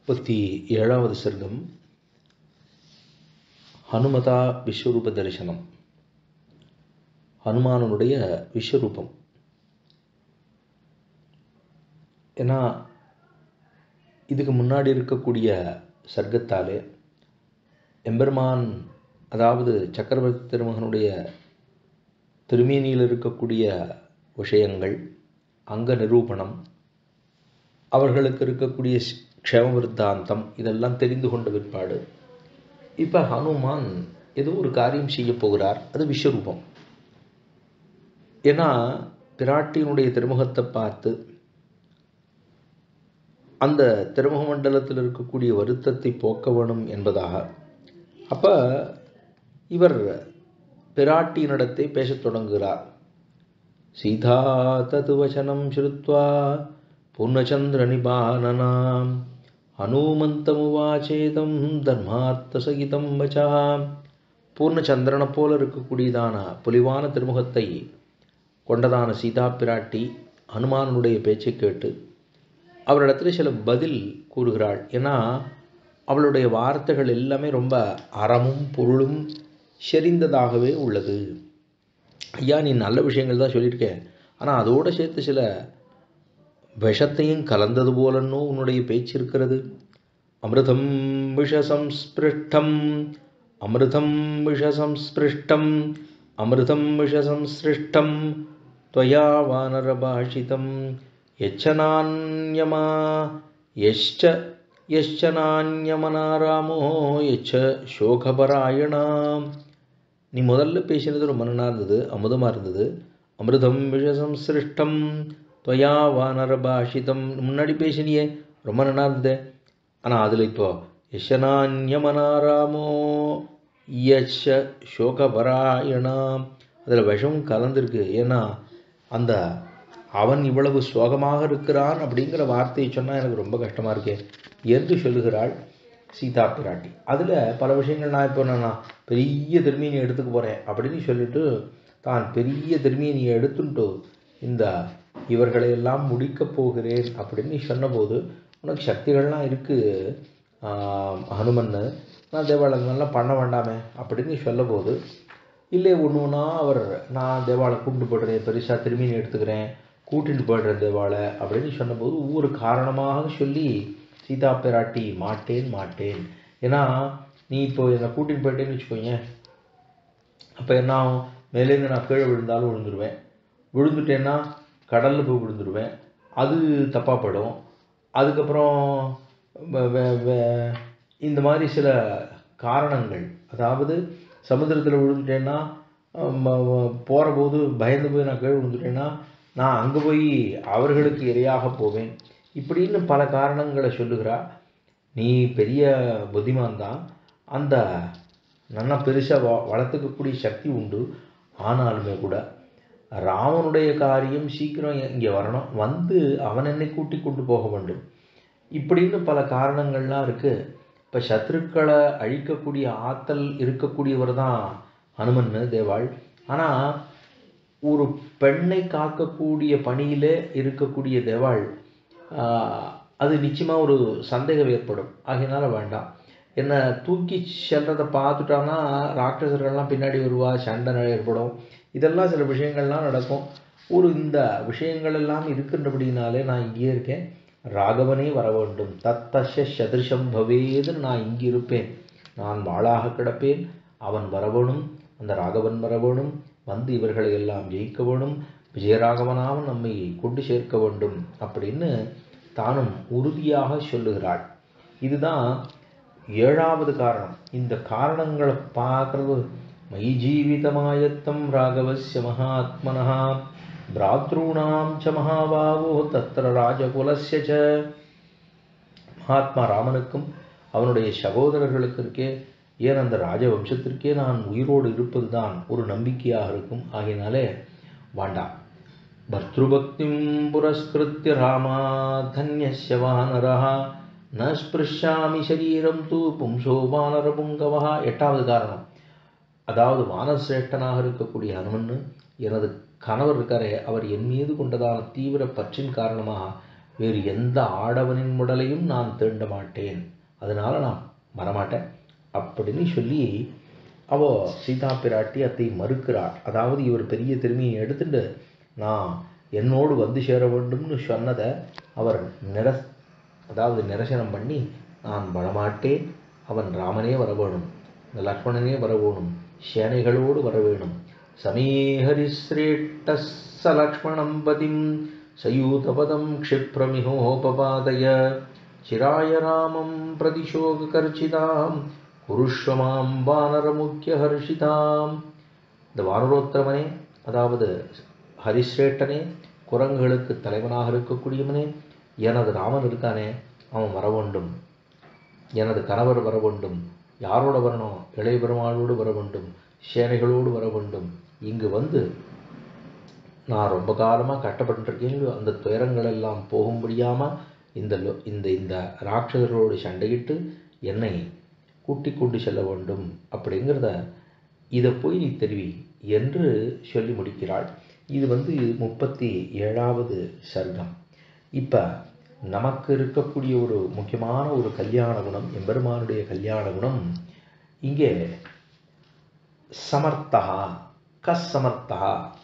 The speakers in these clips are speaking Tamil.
முப்பத்தி ஏழாவது சர்க்கம் ஹனுமதா விஸ்வரூப தரிசனம் ஹனுமானனுடைய விஸ்வரூபம் ஏன்னா இதுக்கு முன்னாடி இருக்கக்கூடிய சர்க்கத்தாலே எம்பெருமான் அதாவது சக்கரவர்த்தி திருமகனுடைய திருமேனியில் இருக்கக்கூடிய விஷயங்கள் அங்க நிரூபணம் அவர்களுக்கு இருக்கக்கூடிய க்ஷேம விருத்தாந்தம் இதெல்லாம் தெரிந்து கொண்ட பிற்பாடு இப்போ ஹனுமான் ஏதோ ஒரு காரியம் செய்ய போகிறார் அது விஸ்வரூபம் ஏன்னா பிராட்டியினுடைய திருமுகத்தை பார்த்து அந்த திருமுக மண்டலத்தில் இருக்கக்கூடிய வருத்தத்தை போக்க வேணும் என்பதாக அப்போ இவர் பிராட்டியினிடத்தை பேசத் தொடங்குகிறார் சீதா தது வச்சனம் ஸ்ருத்வா பூர்ணச்சந்திர நிபானனாம் ஹனுமந்தமுவாச்சேதம் தர்மார்த்தசகிதம் வச்சா பூர்ணச்சந்திரனை போல இருக்கக்கூடியதான பொலிவான திருமுகத்தை கொண்டதான சீதா பிராட்டி ஹனுமானுடைய பேச்சை கேட்டு அவரிடத்துல சில பதில் கூறுகிறாள் ஏன்னா அவளுடைய வார்த்தைகள் எல்லாமே ரொம்ப அறமும் பொருளும் செறிந்ததாகவே உள்ளது ஐயா நீ நல்ல விஷயங்கள் தான் சொல்லியிருக்க ஆனால் அதோடு சேர்த்து சில விஷத்தையும் கலந்தது போலன்னோ உன்னுடைய பேச்சு இருக்கிறது அமிர்தம் விஷசம்ஸ்பிருஷ்டம் அமிர்தம் விஷசம்ஸ்பிருஷ்டம் அமிர்தம் விஷசம்சிருஷ்டம் त्वया वानरभाषितं यच्च नान्यमा यश्च यश्च नान्यमनारामो यच्च சோகபராயணாம் நீ முதல்ல பேசினது ரொம்ப நல்லா இருந்தது அமுதமாக இருந்தது அமிர்தம் விஷசம் சிருஷ்டம் துவயா வானர பாஷிதம் முன்னாடி பேசினியே ரொம்ப நல்லா இருந்தது ஆனால் அதில் இப்போ யசனான்யமனாராமோ யஷ சோகபராயணாம் அதில் விஷம் கலந்துருக்கு ஏன்னா அந்த அவன் இவ்வளவு சோகமாக இருக்கிறான் அப்படிங்கிற வார்த்தையை சொன்னால் எனக்கு ரொம்ப கஷ்டமாக இருக்கே என்று சொல்லுகிறாள் சீதா பிராட்டி அதில் பல விஷயங்கள் நான் இப்போ நான் பெரிய திருமீனை எடுத்துக்க போகிறேன் அப்படின்னு சொல்லிட்டு தான் பெரிய திருமீனியை எடுத்துட்டு இந்த இவர்களை எல்லாம் முடிக்கப் போகிறேன் அப்படின்னு சொன்னபோது உனக்கு சக்திகள்லாம் இருக்குது ஹனுமன்னு நான் தேவாலயங்கள்லாம் பண்ண வேண்டாமே அப்படின்னு சொல்லபோது இல்லை ஒன்று ஒன்றா அவர் நான் தேவாலை கூப்பிட்டு போடுறேன் பெருசாக திரும்பி எடுத்துக்கிறேன் கூட்டிட்டு போய்டுறேன் தேவாலை அப்படின்னு சொன்னபோது ஒவ்வொரு காரணமாக சொல்லி சீதா பிராட்டி மாட்டேன் மாட்டேன் ஏன்னா நீ இப்போ என்னை கூட்டின்னு போயிட்டேன்னு வச்சுக்கோங்க அப்போ என்ன ஆகும் மேலேருந்து நான் கீழே விழுந்தாலும் விழுந்துருவேன் விழுந்துட்டேன்னா கடலில் போய் விழுந்துருவேன் அது தப்பாக படும் அதுக்கப்புறம் இந்த மாதிரி சில காரணங்கள் அதாவது சமுத்திரத்தில் விழுந்துட்டேன்னா போகிற போது பயந்து போய் நான் கீழே விழுந்துட்டேன்னா நான் அங்கே போய் அவர்களுக்கு இரையாக போவேன் இப்படின்னு பல காரணங்களை சொல்லுகிறா நீ பெரிய புத்திமான் தான் அந்த நல்லா பெருசாக வ வளர்த்துக்கக்கூடிய சக்தி உண்டு ஆனாலுமே கூட ராமனுடைய காரியம் சீக்கிரம் இங்கே வரணும் வந்து அவன் என்னை கூட்டி கொண்டு போக வேண்டும் இப்படின்னு பல காரணங்கள்லாம் இருக்குது இப்போ சத்ருக்களை அழிக்கக்கூடிய ஆற்றல் இருக்கக்கூடியவர் தான் ஹனுமன் தேவாள் ஆனால் ஒரு பெண்ணை காக்கக்கூடிய பணியிலே இருக்கக்கூடிய தேவாள் அது நிச்சயமாக ஒரு சந்தேகம் ஏற்படும் ஆகையினால வேண்டாம் என்னை தூக்கி செல்றதை பார்த்துட்டான்னா ராட்சசர்கள்லாம் பின்னாடி வருவா சண்டை ஏற்படும் இதெல்லாம் சில விஷயங்கள்லாம் நடக்கும் ஒரு இந்த விஷயங்கள் எல்லாம் இருக்கின்றபடினாலே நான் இங்கேயே இருக்கேன் ராகவனே வர வேண்டும் தத்தஷ சதிருஷம் பவேதுன்னு நான் இங்கே இருப்பேன் நான் வாளாக கிடப்பேன் அவன் வரவேணும் அந்த ராகவன் வரவேணும் வந்து இவர்களை எல்லாம் ஜெயிக்க வேணும் விஜயராகவனாவும் நம்மை கொண்டு சேர்க்க வேண்டும் அப்படின்னு தானும் உறுதியாக சொல்லுகிறாள் இதுதான் ஏழாவது காரணம் இந்த காரணங்களை பார்க்கறது மை ஜீவிதமாயத்தம் ராகவசிய மகாத்மனா பிராத்ருணாம் ச மகாபாவோ தத்திர ராஜகுலஸ்ய ச மகாத்மா ராமனுக்கும் அவனுடைய சகோதரர்களுக்கு இருக்கே ஏன் அந்த ராஜவம்சத்திற்கே நான் உயிரோடு இருப்பது தான் ஒரு நம்பிக்கையாக இருக்கும் ஆகையினாலே வேண்டாம் பர்திருபக்திம் புரஸ்கிருத்திய ராமா தன்யஸ்ய வானரா ந ஸ்பிருஷாமி சரீரம் தூ பும்சோ வானர புங்கவா எட்டாவது காரணம் அதாவது வானசிரேஷ்டனாக இருக்கக்கூடிய ஹனுமன் எனது கணவர் இருக்காரே அவர் என் மீது கொண்டதான தீவிர பற்றின் காரணமாக வேறு எந்த ஆடவனின் உடலையும் நான் தீண்ட மாட்டேன் அதனால நான் வரமாட்டேன் அப்படின்னு சொல்லி அவ சீதா பிராட்டி அத்தை மறுக்கிறாள் அதாவது இவர் பெரிய திரும்பியை எடுத்துட்டு நான் என்னோடு வந்து சேர வேண்டும்னு சொன்னதை அவர் நிர அதாவது நிரசனம் பண்ணி நான் வரமாட்டேன் அவன் ராமனே வர வேணும் லக்ஷ்மணனே வர வேணும் சேனைகளோடு வர வேணும் சமீஹரிஸ்ரேட்ட ச லக்ஷ்மணம் பதிம் சயூதபதம் க்ஷிப்ரமிஹோபபாதய சிராய ராமம் பிரதிசோகர்ச்சிதாம் குருஷ்வ மாம் வானரமுக்கிய ஹர்ஷிதாம் இந்த வானரோத்தமனே அதாவது ஹரிஸ்ரேட்டனே குரங்குகளுக்கு தலைவனாக இருக்கக்கூடியவனே எனது ராமன் இருக்கானே அவன் வர வேண்டும் எனது கணவர் வர வேண்டும் யாரோட வரணும் இளைய பெருமாளோடு வர வேண்டும் சேனைகளோடு வர வேண்டும் இங்கு வந்து நான் ரொம்ப காலமாக கட்டப்பட்டிருக்கேன் அந்த துயரங்கள் எல்லாம் போகும்படியாம இந்த லோ- இந்த இந்த ராட்சதர்களோடு சண்டையிட்டு என்னை கூட்டிக் கொண்டு செல்ல வேண்டும் அப்படிங்கிறத இதை போய் நீ தெரிவி என்று சொல்லி முடிக்கிறாள் இது வந்து முப்பத்தி ஏழாவது சர்க்கம் இப்போ நமக்கு இருக்கக்கூடிய ஒரு முக்கியமான ஒரு கல்யாண குணம் எம்பெருமானுடைய கல்யாண குணம் இங்கே சமர்த்தா கஸ் சமர்த்தா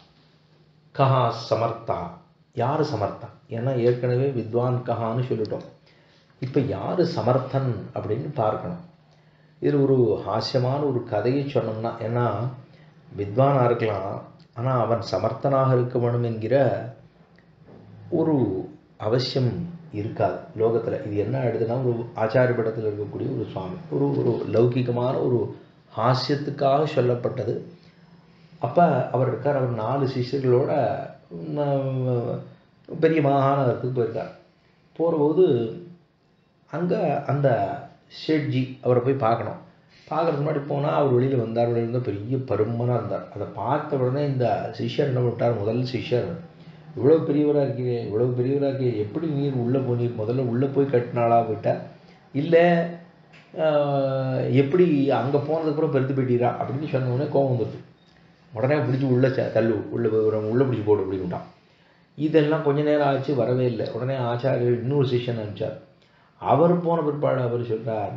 கஹா சமர்த்தா யார் சமர்த்தா ஏன்னா ஏற்கனவே வித்வான் கஹான்னு சொல்லிட்டோம் இப்போ யார் சமர்த்தன் அப்படின்னு பார்க்கணும் இது ஒரு ஹாஸ்யமான ஒரு கதையை சொன்னோம்னா ஏன்னா வித்வானாக இருக்கலாம் ஆனால் அவன் சமர்த்தனாக இருக்க வேணும் என்கிற ஒரு அவசியம் இருக்காது லோகத்தில் இது என்ன ஆயிடுதுன்னா ஒரு ஆச்சாரிய படத்தில் இருக்கக்கூடிய ஒரு சுவாமி ஒரு ஒரு லௌகிகமான ஒரு ஹாஸ்யத்துக்காக சொல்லப்பட்டது அப்போ அவர் இருக்கார் அவர் நாலு சிஷ்யர்களோட ம், பெரிய மாகாணத்துக்கு போயிருக்கார் போகிறபோது அங்கே அந்த ஷேட்ஜி அவரை போய் பார்க்கணும் பார்க்கறதுக்கு முன்னாடி போனால் அவர் வெளியில் வந்தார் வெளியில் இருந்தால் பெரிய பருமனாக இருந்தார் அதை பார்த்த உடனே இந்த சிஷ்யர் என்ன பண்ணிட்டார் முதல் சிஷ்யர் இவ்வளோ பெரியவராக இருக்கீங்க இவ்வளோ பெரியவராக இருக்கீங்க எப்படி நீர் உள்ளே போனீர் முதல்ல உள்ளே போய் கட்டினாளா விட்டா இல்லை ஆஹ், எப்படி அங்கே போனதுக்கப்புறம் பெருத்து போயிட்டீரா அப்படின்னு சொன்ன உடனே கோவம் வந்துடுது உடனே பிடிச்சி உள்ளே ச- தள்ளு உள்ளே உள்ளே பிடிச்சி போடு அப்படின்ட்டான் இதெல்லாம் கொஞ்ச நேரம் ஆச்சு வரவே இல்லை உடனே ஆச்சாரியர் இன்னொரு சிஷ்யன் அனுப்பிச்சார் அவர் போன பிற்பாடு அவர் சொல்றார்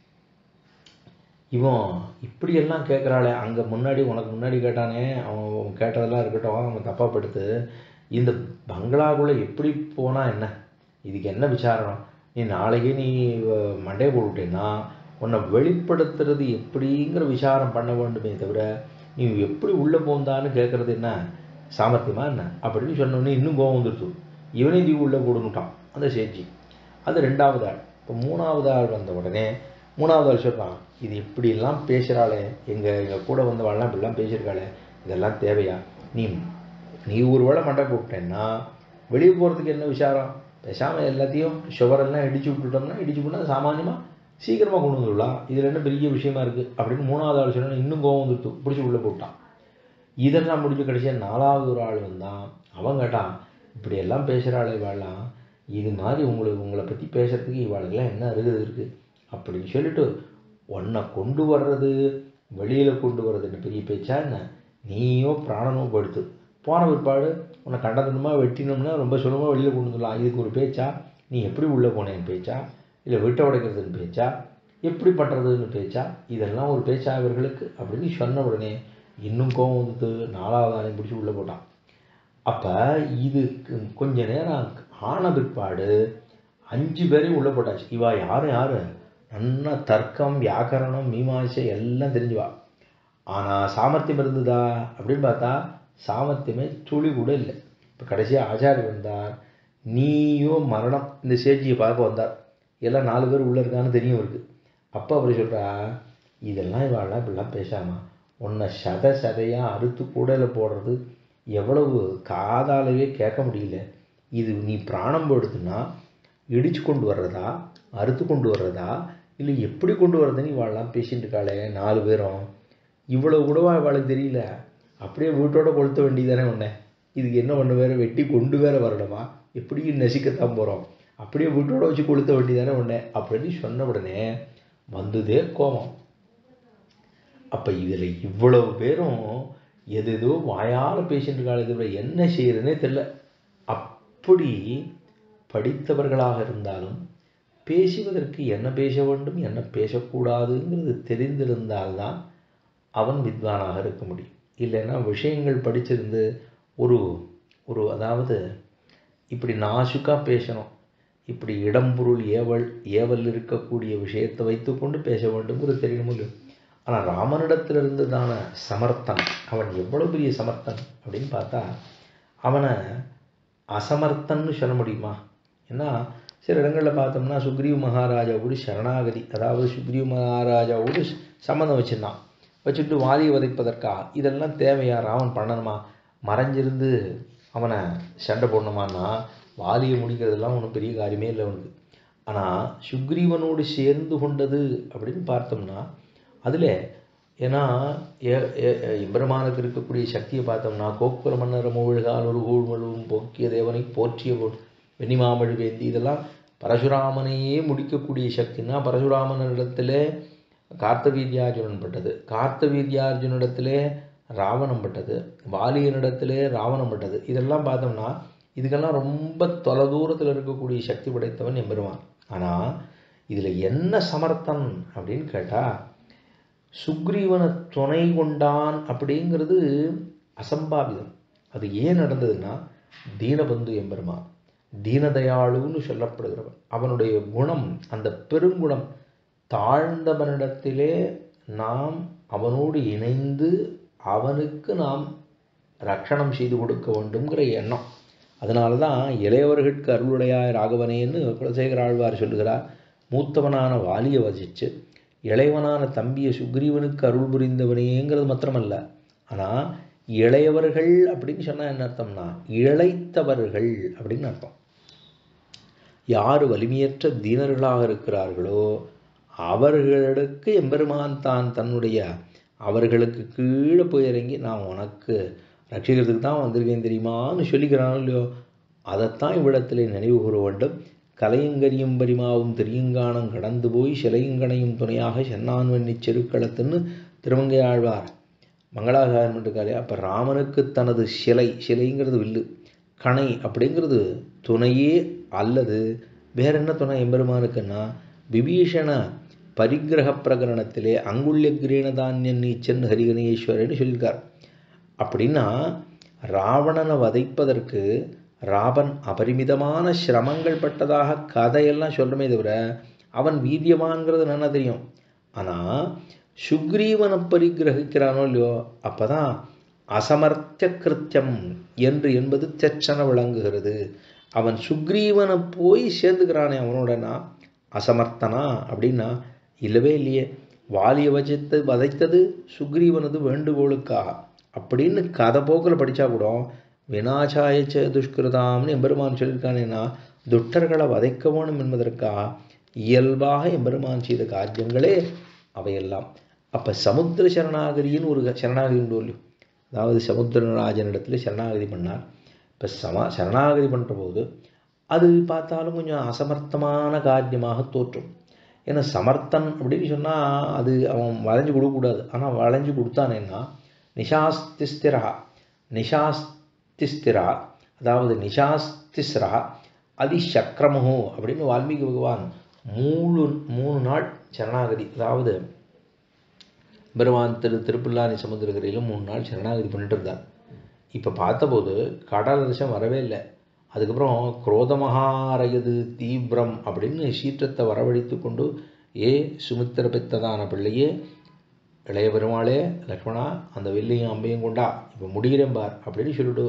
இவன் இப்படியெல்லாம் கேட்குறாளே அங்கே முன்னாடி உனக்கு முன்னாடி கேட்டானே அவன் அவன் கேட்டதெல்லாம் இருக்கட்டும் அவன் தப்பாக படுத்து இந்த பங்களாக்குள்ளே எப்படி போனால் என்ன இதுக்கு என்ன விசாரணம் நீ நாளைக்கே நீ அஹ், மண்டையை போட்டுட்டேன்னா உன்னை வெளிப்படுத்துறது எப்படிங்கிற விசாரம் பண்ண வேண்டுமே தவிர நீ எப்படி உள்ளே போந்தான்னு கேட்குறது என்ன சாமர்த்தியமா என்ன அப்படின்னு சொன்னோடனே இன்னும் கோவம் வந்துடுச்சு இவனே தீ உள்ளே போடுனுட்டான் அந்த சேட்ஜி அது ரெண்டாவது ஆள் இப்போ மூணாவது ஆள் வந்த உடனே மூணாவது ஆள் சொல்கிறான் இது இப்படியெல்லாம் பேசுகிறாளே எங்கள் எங்கள் கூட வந்தவாள்லாம் இப்படிலாம் பேசியிருக்காளே இதெல்லாம் தேவையா நீ நீ ஒரு வேளை மண்டை போட்டேன்னா வெளியே போகிறதுக்கு என்ன விசாரம் பேசாமல் எல்லாத்தையும் சுவரெல்லாம் இடிச்சு விட்டுட்டோம்னா இடிச்சு விட்டா சாமானியமாக சீக்கிரமாக கொண்டு வந்துடலாம் இதில் என்ன பெரிய விஷயமா இருக்குது அப்படின்னு மூணாவது ஆள் சொன்னா இன்னும் கோவம் வந்துட்டு பிடிச்சி உள்ளே போட்டான் இதெல்லாம் முடிஞ்ச கடைசியாக நாலாவது ஒரு ஆள் வந்தான் அவன் கேட்டான் இப்படி எல்லாம் பேசுகிறாளே இவாளாம் இது மாதிரி உங்களுக்கு உங்களை பற்றி பேசுறதுக்கு இவாளுக்கெல்லாம் என்ன அருகது இருக்குது அப்படின்னு சொல்லிட்டு உன்னை கொண்டு வர்றது வெளியில் கொண்டு வர்றதுன்னு பெரிய பேச்சா என்ன நீயோ பிராணனோ படுத்து போன பிற்பாடு உன்னை கண்டதனமா வெட்டினோம்னா ரொம்ப சுலபமாக வெளியில் கொண்டு வந்துடலாம் இதுக்கு ஒரு பேச்சா நீ எப்படி உள்ளே போனேன்னு பேச்சா இல்லை விட்ட உடைக்கிறதுன்னு பேச்சா எப்படி பண்ணுறதுன்னு பேச்சா இதெல்லாம் ஒரு பேச்சா இவர்களுக்கு அப்படின்னு சொன்ன உடனே இன்னும் கோவம் வந்து நாலாவது ஆளையும் பிடிச்சி உள்ளே போட்டான் அப்போ இது கு- கொஞ்ச நேரம் ஆன பிற்பாடு அஞ்சு பேரையும் உள்ளே போட்டாச்சு இவா யாரும் யாரு நல்லா தர்க்கம் வியாக்கரணம் மீமாசை எல்லாம் தெரிஞ்சுவா ஆனால் சாமர்த்தியம் இருந்ததா அப்படின்னு பார்த்தா சாமர்த்தியமே துளி கூட இல்லை இப்போ கடைசியாக ஆச்சாரியர் வந்தார் நீயோ மரணம் இந்த சேஜியை பார்க்க வந்தார் எல்லாம் நாலு பேர் உள்ளே இருக்கான்னு தெரியும் இருக்கு அப்போ அவர் சொல்றா இதெல்லாம் இவாள்லாம் இப்படிலாம் பேசாமா உன்னை சத சதையாக அறுத்து கூடையில் போடுறது எவ்வளவு காதாலவே கேட்க முடியல இது நீ பிராணம் போடுதுன்னா இடிச்சு கொண்டு வர்றதா அறுத்து கொண்டு வர்றதா இல்லை எப்படி கொண்டு வர்றதுன்னு இவாள்லாம் பேசிட்டு இருக்காளே நாலு பேரும் இவ்வளவு கூடவா இவாளுக்கு தெரியல அப்படியே வீட்டோட கொளுத்த வேண்டியதானே உன்னை இதுக்கு என்ன ஒன்று வேற வெட்டி கொண்டு வேற வரணுமா எப்படியும் நசிக்கத்தான் போகிறோம் அப்படியே வீட்டோட வச்சு கொளுத்த வேண்டியதானே உன்னை அப்படின்னு சொன்ன உடனே வந்ததே கோபம் அப்போ இதில் இவ்வளவு பேரும் எது ஏதோ வாயால் பேசிட்டு இருக்காளே தவிர என்ன செய்யறதுனே தெரியல அப்படி படித்தவர்களாக இருந்தாலும் பேசுவதற்கு என்ன பேச வேண்டும் என்ன பேசக்கூடாதுங்கிறது தெரிந்திருந்தால்தான் அவன் வித்வானாக இருக்க முடியும் இல்லைன்னா விஷயங்கள் படிச்சிருந்து ஒரு ஒரு அதாவது இப்படி நாசுக்காக பேசணும் இப்படி இடம்பொருள் ஏவல் ஏவல் இருக்கக்கூடிய விஷயத்தை வைத்துக்கொண்டு பேச வேண்டும்ங்கிறது தெரியணும் இல்லையோ ஆனால் ராமனிடத்திலிருந்து தான சமர்த்தன் அவன் எவ்வளோ பெரிய சமர்த்தன் அப்படின்னு பார்த்தா அவனை அசமர்த்தன்னு சொல்ல முடியுமா ஏன்னா சில இடங்களில் பார்த்தோம்னா சுக்ரீவ மகாராஜாவோடு சரணாகதி அதாவது சுக்ரீவ மகாராஜாவோடு சம்மந்தம் வச்சுருந்தான் வச்சுட்டு வாலியை வதைப்பதற்காக இதெல்லாம் தேவையா ராமன் பண்ணணுமா மறைஞ்சிருந்து அவனை சண்டை போடணுமான்னா வாலியை முடிக்கிறதெல்லாம் ஒன்றும் பெரிய காரியமே இல்லை அவனுக்கு ஆனால் சுக்ரீவனோடு சேர்ந்து கொண்டது அப்படின்னு பார்த்தோம்னா அதில் ஏன்னா எம்பெருமானுக்கு இருக்கக்கூடிய சக்தியை பார்த்தோம்னா கோக்குல மன்னர் மூழ்கால் ஒரு கூழ்மழுவும் போக்கிய தேவனை போற்றிய வெண்ணிமாமழு வேந்தி இதெல்லாம் பரசுராமனையே முடிக்கக்கூடிய சக்தின்னா பரசுராமனிடத்துல கார்த்தவீர்யார்ஜுனன் பட்டது கார்த்தவீர்யார்ஜுனிடத்திலே ராவணம் பட்டது வாலியனிடத்திலே ராவணம் பட்டது இதெல்லாம் பார்த்தோம்னா இதுக்கெல்லாம் ரொம்ப தொலைதூரத்தில் இருக்கக்கூடிய சக்தி படைத்தவன் எம்பெருமான் ஆனால் இதில் என்ன சமர்த்தன் அப்படின்னு கேட்டால் சுக்ரீவனை துணை கொண்டான் அப்படிங்கிறது அசம்பாவிதம் அது ஏன் நடந்ததுன்னா தீனபந்து எம்பெருமான் தீனதயாளுன்னு சொல்லப்படுகிறவன் அவனுடைய குணம் அந்த பெருங்குணம் தாழ்ந்தவனிடத்திலே நாம் அவனோடு இணைந்து அவனுக்கு நாம் ரட்சணம் செய்து கொடுக்க வேண்டும்ங்கிற எண்ணம் அதனால தான் இளையவர்களுக்கு அருளுடையாய் ராகவனேன்னு குலசேகர ஆழ்வார் சொல்லுகிறார் மூத்தவனான வாலியை வசித்து இளையவனான தம்பியை சுக்ரீவனுக்கு அருள் புரிந்தவனேங்கிறது மாத்திரமல்ல ஆனால் இளையவர்கள் அப்படின்னு சொன்னால் என்ன அர்த்தம்னா இழைத்தவர்கள் அப்படின்னு அர்த்தம் யார் வலிமையற்ற தீனர்களாக இருக்கிறார்களோ அவர்களுக்கு எம்பெருமான் தான் தன்னுடைய அவர்களுக்கு கீழே போய் இறங்கி நான் உனக்கு ரட்சிக்கிறதுக்கு தான் வந்திருக்கேன் தெரியுமான்னு சொல்லிக்கிறானோ இல்லையோ அதைத்தான் இவ்விடத்திலே நினைவு கூற வேண்டும் கலையங்கரியும் பரிமாவும் தெரியுங்கானம் கடந்து போய் சிலையுங்கனையும் துணையாக சென்னான் வண்ணி செருக்களத்துன்னு திருமங்கை ஆழ்வார் மங்களாகாரம் இருக்காரு அப்போ ராமனுக்கு தனது சிலை சிலைங்கிறது வில்லு கணை அப்படிங்கிறது துணையே அல்லது வேற என்ன துணை எம்பெருமானுக்குன்னா விபீஷண பரிகிரக பிரகரணத்திலே அங்குள்ய கிரீணதான்யன் நீச்சன் ஹரிகணேஸ்வரன்னு சொல்லியிருக்கார் அப்படின்னா ராவணனை வதைப்பதற்கு ராவன் அபரிமிதமான சிரமங்கள் பட்டதாக கதையெல்லாம் சொல்கிறமே தவிர அவன் வீரியமான்கிறது நல்லா தெரியும் ஆனால் சுக்ரீவனை பரிகிரகிக்கிறானோ இல்லையோ அப்போ தான் அசமர்த்திய கிருத்தியம் என்று என்பது தெச்சன விளங்குகிறது அவன் சுக்ரீவனை போய் சேர்ந்துக்கிறானே அவனோடனா அசமர்த்தனா அப்படின்னா இல்லவே இல்லையே வாலிய வச்சத்து வதைத்தது சுக்ரீவனது வேண்டுகோளுக்காக அப்படின்னு கதை போக்கில் படித்தா கூட வினாசாயச்ச துஷ்கிருதாம்னு எம்பெருமான் சொல்லியிருக்கானேன்னா துட்டர்களை வதைக்க வேணும் என்பதற்காக இயல்பாக எம்பெருமான் செய்த காரியங்களே அவையெல்லாம் அப்போ சமுத்திர சரணாகதின்னு ஒரு சரணாகதி உண்டு இல்லையோ அதாவது சமுத்திரராஜனிடத்தில் சரணாகதி பண்ணார் இப்போ சம சரணாகதி பண்ணுற போது அது பார்த்தாலும் கொஞ்சம் அசமர்த்தமான காரியமாக தோற்றும் ஏன்னா சமர்த்தன் அப்படின்னு சொன்னால் அது அவன் வளைஞ்சு கொடுக்கக்கூடாது ஆனால் வளைஞ்சு கொடுத்தானேன்னா நிஷாஸ்திஸ்திரா நிஷாஸ்திஸ்திரா அதாவது நிஷாஸ்திஸ்ரா அதிசக்ரமோ அப்படின்னு வால்மீகி பகவான் மூணு மூணு நாள் சரணாகதி அதாவது பெருமான் திரு திருப்பில்லானி சமுத்திரகிரியிலும் மூணு நாள் சரணாகதி பண்ணிட்டு இருந்தார் இப்போ பார்த்தபோது கடல் தேசம் வரவே இல்லை அதுக்கப்புறம் குரோதமகாரயது தீவிரம் அப்படின்னு சீற்றத்தை வரவழைத்து கொண்டு ஏ சுமித்திர பெத்ததான பிள்ளையே இளைய பெருமாளே லக்ஷ்மணா அந்த வெள்ளையும் அம்பையும் கொண்டா இப்போ முடிகிறேன் பார் அப்படின்னு சொல்லிட்டு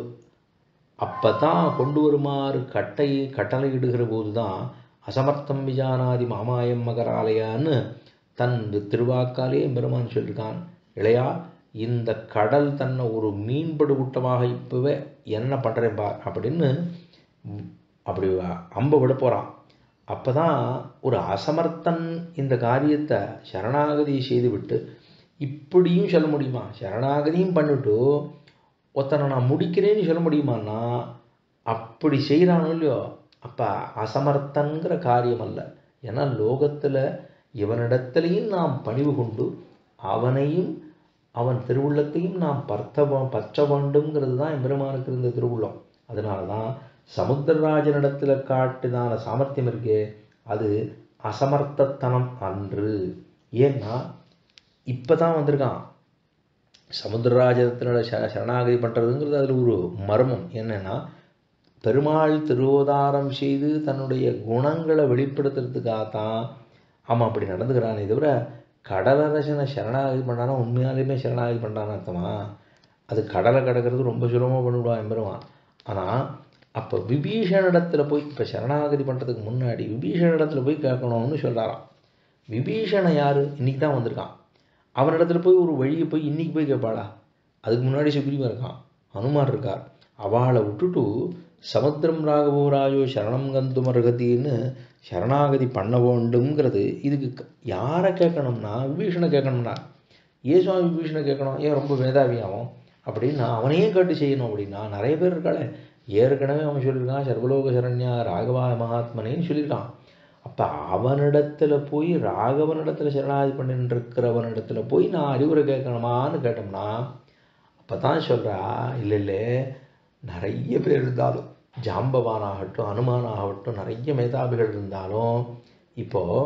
அப்போ தான் கொண்டு வருமாறு கட்டை கட்டளை இடுகிற போது தான் அசமர்த்தம் விஜானாதி மாமாயம் மகராலயான்னு தன் திருவாக்காலே பெருமான் சொல்லியிருக்கான் இளையா இந்த கடல் தன்னை ஒரு மீன்படு கூட்டமாக இப்போவே என்ன பண்ணுறேன் பார் அப்படின்னு அப்படி அம்பை விட போகிறான் அப்போ தான் ஒரு அசமர்த்தன் இந்த காரியத்தை சரணாகதி செய்துவிட்டு இப்படியும் சொல்ல முடியுமா சரணாகதியும் பண்ணிட்டு ஒருத்தனை நான் முடிக்கிறேன்னு சொல்ல முடியுமான்னா அப்படி செய்கிறானோ இல்லையோ அப்போ அசமர்த்தங்கிற காரியம் அல்ல ஏன்னா லோகத்தில் இவனிடத்திலையும் நாம் பணிவு கொண்டு அவனையும் அவன் திருவுள்ளத்தையும் நாம் பர்த்த பற்ற வேண்டும்ங்கிறது தான் எம்பெருமானுக்கு இருந்த திருவுள்ளம் அதனால தான் சமுத்திரராஜனிடத்துல காட்டுதான சாமர்த்தியம் இருக்கே அது அசமர்த்தத்தனம் அன்று ஏன்னா இப்பதான் வந்திருக்கான் சமுத்திரராஜத்தினோட ச சரணாகதி பண்ணுறதுங்கிறது அதில் ஒரு மர்மம் என்னன்னா பெருமாள் திருவோதாரம் செய்து தன்னுடைய குணங்களை வெளிப்படுத்துறதுக்காகத்தான் அவன் அப்படி நடந்துக்கிறானே தவிர கடலரசனை சரணாகதி பண்ணானா உண்மையாலுமே சரணாகதி பண்ணான்னு அர்த்தமா அது கடலை கடக்கிறது ரொம்ப சுலபமாக பண்ணிவிடுவான் எம்பெருமான் ஆனால் அப்போ விபீஷணிடத்துல போய் இப்போ சரணாகதி பண்ணுறதுக்கு முன்னாடி விபீஷணிடத்துல போய் கேட்கணும்னு சொல்கிறாராம் விபீஷணன் யார் இன்னைக்கு தான் வந்திருக்கான் அவனிடத்துல போய் ஒரு வழியை போய் இன்னைக்கு போய் கேட்பாளா அதுக்கு முன்னாடி சுக்ரீவன் இருக்கான் ஹனுமான் இருக்கார் அவளை விட்டுட்டு சமுத்திரம் ராகவோ ராஜோ சரணம் கந்தும் அருகத்தின்னு சரணாகதி பண்ண வேண்டும்ங்கிறது இதுக்கு க- யாரை கேட்கணும்னா விபீஷணை கேட்கணும்னா ஏன் சுவாமி விபீஷணை கேட்கணும் ஏன் ரொம்ப மேதாவியாகும் அப்படின்னா அவனையே கேட்டு செய்யணும் அப்படின்னா நிறைய பேர் இருக்காளே ஏற்கனவே அவன் சொல்லியிருக்கான் சர்வலோக சரண்யா ராகவாய மகாத்மனேன்னு சொல்லியிருக்கான் அப்போ அவனிடத்துல போய் ராகவனிடத்துல சரணாகதி பண்ணிட்டு இருக்கிறவனிடத்துல போய் நான் அறிவுரை கேட்கணுமான்னு கேட்டோம்னா அப்போ தான் சொல்கிறா இல்லை இல்லை நிறைய பேர் இருந்தாலும் ஜாம்பவான் ஆகட்டும் அனுமான் ஆகட்டும் நிறைய மேதாவிகள் இருந்தாலும் இப்போது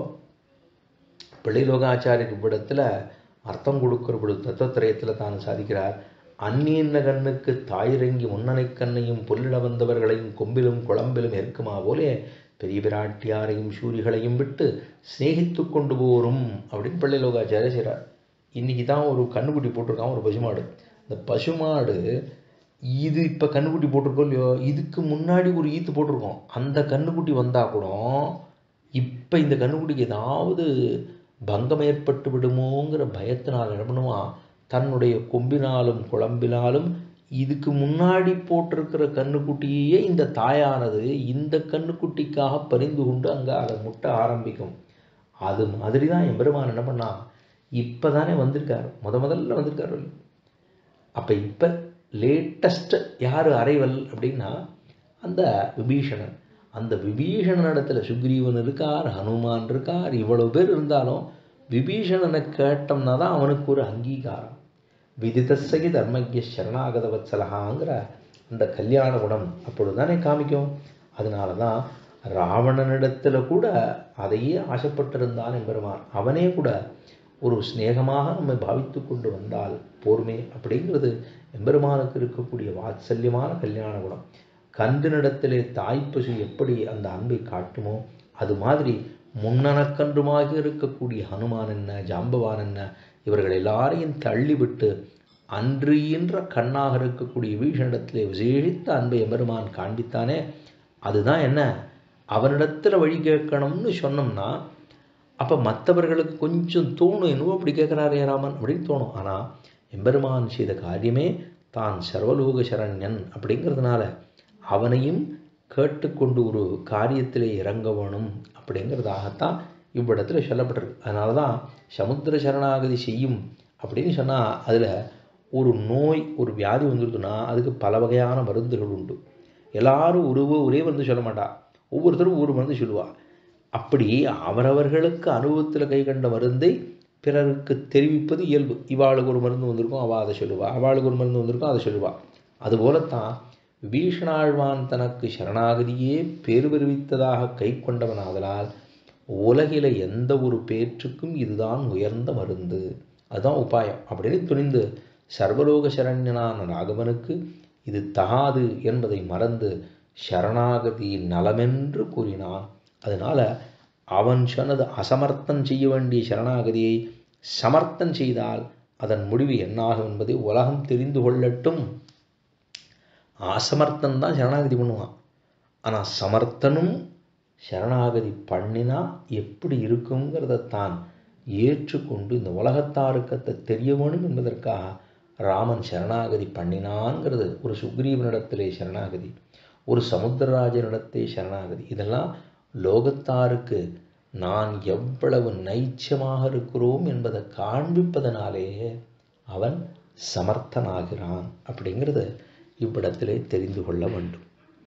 பிள்ளைலோகாச்சாரியர் இவ்விடத்தில் அர்த்தம் கொடுக்கிற பொழுது தத்துவத்திரயத்தில் தான் சாதிக்கிறார் அந்நியன்ன கண்ணுக்கு தாயிறங்கி முன்னனை கண்ணையும் புல்லிட வந்தவர்களையும் கொம்பிலும் குழம்பிலும் ஏற்குமா போலே பெரிய பிராட்டியாரையும் சூரிகளையும் விட்டு சிநேகித்து கொண்டு போரும் அப்படின்னு பிள்ளைலோகாச்சாரியர் செய்கிறார் இன்னைக்கு தான் ஒரு கண்ணுக்குட்டி போட்டிருக்கான் ஒரு பசுமாடு இந்த பசுமாடு இது இப்போ கண்ணுக்குட்டி போட்டிருக்கோம் இல்லையோ இதுக்கு முன்னாடி ஒரு ஈத்து போட்டிருக்கோம் அந்த கண்ணுக்குட்டி வந்தால் கூட இப்போ இந்த கண்ணுக்குட்டிக்கு ஏதாவது பங்கம் ஏற்பட்டு விடுமோங்கிற பயத்தினால் என்ன பண்ணுவான் தன்னுடைய கொம்பினாலும் குழம்பினாலும் இதுக்கு முன்னாடி போட்டிருக்கிற கண்ணுக்குட்டியே இந்த தாயானது இந்த கண்ணுக்குட்டிக்காக பரிந்து கொண்டு அங்கே அதை முட்ட ஆரம்பிக்கும் அது மாதிரி தான் எம்பெருமான் என்ன பண்ணான் இப்போ தானே வந்திருக்காரு முத முதல்ல வந்திருக்காரு அப்போ இப்போ லேட்டஸ்ட் யார் அரைவல் அப்படின்னா அந்த விபீஷணன் அந்த விபீஷணன் இடத்துல சுக்ரீவன் இருக்கார் ஹனுமான் இருக்கார் இவ்வளவு பேர் இருந்தாலும் விபீஷணனை கேட்டோம்னா தான் அவனுக்கு ஒரு அங்கீகாரம் விதிதசகி தர்மஜ்ய சரணாகத வத்சலகாங்கிற அந்த கல்யாண குணம் அப்பொழுது தானே காமிக்கும் அதனால தான் ராவணனிடத்துல கூட அதையே ஆசைப்பட்டிருந்தான் எம்பெருமான் அவனே கூட ஒரு சிநேகமாக நம்மை பாவித்து கொண்டு வந்தால் போருமே அப்படிங்கிறது எம்பெருமானுக்கு இருக்கக்கூடிய வாத்சல்யமான கல்யாண குணம் கன்றினிடத்திலே தாய்ப்பசு எப்படி அந்த அன்பை காட்டுமோ அது மாதிரி முன்னனக்கன்றுமாக இருக்கக்கூடிய ஹனுமான் என்ன ஜாம்பவான் என்ன இவர்கள் எல்லாரையும் தள்ளிவிட்டு அன்று என்ற கண்ணாக இருக்கக்கூடிய வீஷனிடத்திலே விசேஷித்த அன்பை எம்பெருமான் காண்பித்தானே அதுதான் என்ன அவனிடத்தில் வழி கேட்கணும்னு சொன்னோம்னா அப்போ மற்றவர்களுக்கு கொஞ்சம் தோணும் என்னவோ அப்படி கேட்குறாரே ராமன் அப்படின்னு தோணும் ஆனால் எம்பெருமான் செய்த காரியமே தான் சர்வலோக சரண்யன் அப்படிங்கிறதுனால அவனையும் கேட்டுக்கொண்டு ஒரு காரியத்திலே இறங்க வேணும் அப்படிங்கிறதாகத்தான் இவ்விடத்தில் சொல்லப்பட்டிருக்கு அதனால தான் சமுத்திர சரணாகதி செய்யும் அப்படின்னு சொன்னால் அதில் ஒரு நோய் ஒரு வியாதி வந்துருக்குன்னா அதுக்கு பல வகையான மருந்துகள் உண்டு எல்லாரும் ஒருவ ஒரே மருந்து சொல்ல மாட்டா ஒவ்வொருத்தரும் ஒரு மருந்து சொல்லுவா அப்படி அவரவர்களுக்கு அனுபவத்தில் கை கண்ட மருந்தை பிறருக்கு தெரிவிப்பது இயல்பு இவாளுக்கு ஒரு மருந்து வந்திருக்கும் அவள் அதை சொல்லுவா அவளுக்கு ஒரு மருந்து வந்திருக்கும் அதை சொல்லுவா அதுபோலத்தான் விபீஷணாழ்வான் தனக்கு சரணாகதியே பேறு பெருவித்ததாக கை கொண்டவனாதலால் உலகில எந்த ஒரு பேற்றுக்கும் இதுதான் உயர்ந்த மருந்து அதுதான் உபாயம் அப்படின்னு துணிந்து சர்வலோக சரண்யனான ராகவனுக்கு இது தகாது என்பதை மறந்து சரணாகதி நலமென்று கூறினான் அதனால அவன் சொன்னது அசமர்த்தம் செய்ய வேண்டிய சரணாகதியை சமர்த்தம் செய்தால் அதன் முடிவு என்னாகும் என்பதை உலகம் தெரிந்து கொள்ளட்டும் அசமர்த்தன் தான் சரணாகதி பண்ணுவான் ஆனால் சமர்த்தனும் சரணாகதி பண்ணினா எப்படி இருக்குங்கிறத தான் ஏற்றுக்கொண்டு இந்த உலகத்தாருக்கத்தை தெரிய வேணும் என்பதற்காக ராமன் சரணாகதி பண்ணினான்ங்கிறது ஒரு சுக்ரீவனிடத்திலே சரணாகதி ஒரு சமுத்திரராஜனிடத்தே சரணாகதி இதெல்லாம் லோகத்தாருக்கு நான் எவ்வளவு நைச்சமாக இருக்கிறோம் என்பதை காண்பிப்பதனாலே அவன் சமர்த்தனாகிறான் அப்படிங்கிறது இவ்விடத்திலே தெரிந்து கொள்ள வேண்டும்